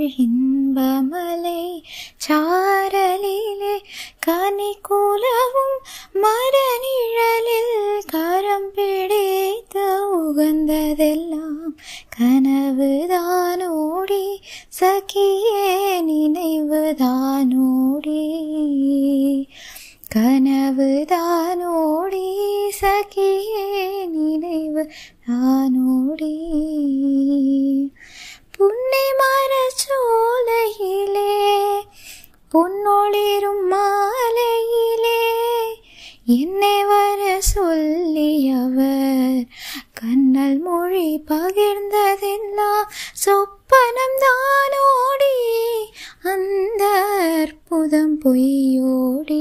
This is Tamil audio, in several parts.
இன்பமலை சாரலிலே கனி கூலவும் மரநிழலில் கரம் பிடித்து உகந்ததெல்லாம் கனவுதானோடி சகியே நினைவுதானோடி கனவுதானோடி சகியே நினைவு தானோடி புன்னை மரச்சோலையிலே பொன்னொளிரும் மாலையிலே என்னை வர சொல்லி அவர் கண்ணல் மொழி பகிர்ந்ததெல்லாம் சொப்பனம் தானோடி அந்த அற்புதம் பொய்யோடி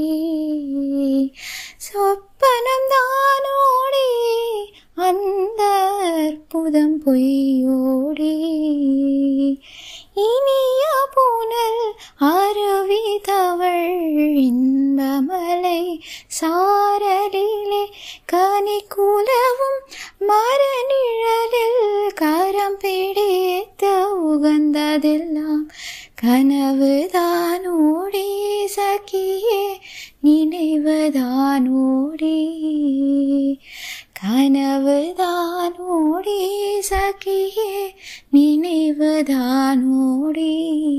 சொப்பனம் தானோடி அந்த அற்புதம் பொய்யோடி இனிய புனல் அருவி தவள் இன்பமலை சாரலிலே கனி குலவும் மரநிழலில் கரம் பிடித்து உகந்ததெல்லாம் கனவுதானோடி சகியே நினைவுதானோடி கனவுதானோடி சகியே நினைவுதானோடி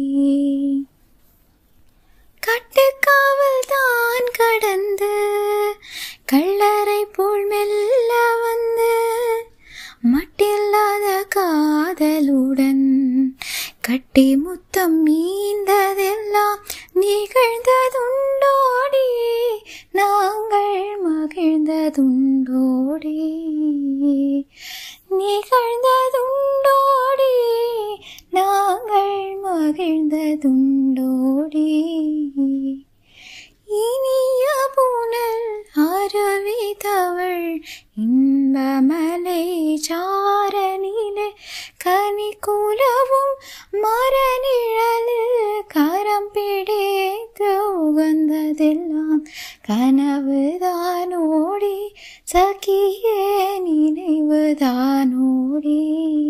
கட்டுக்காவல் தான் கடந்து கள்ளரை போல் மெல்ல வந்து மட்டில்லாத காதலுடன் கட்டி முத்தம் மீந்ததெல்லாம் நிகழ்ந்ததுண்டோடி நாங்கள் மகிழ்ந்ததுண்டோடி நிகழ்ந்ததுண்டோடி நாங்கள் மகிழ்ந்ததுண்டோடி இனிய புனல் அருவி தவள் இன்பமலை சாரனிலே கனி குலவும் மரநிழலில் கரம் பிடித்து உகந்ததெல்லாம் கனவுதானோடி சகியே நினைவுதானோடி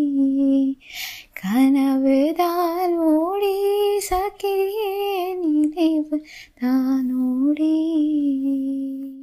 கனவுதானோடி சகியே நினைவு தானோடி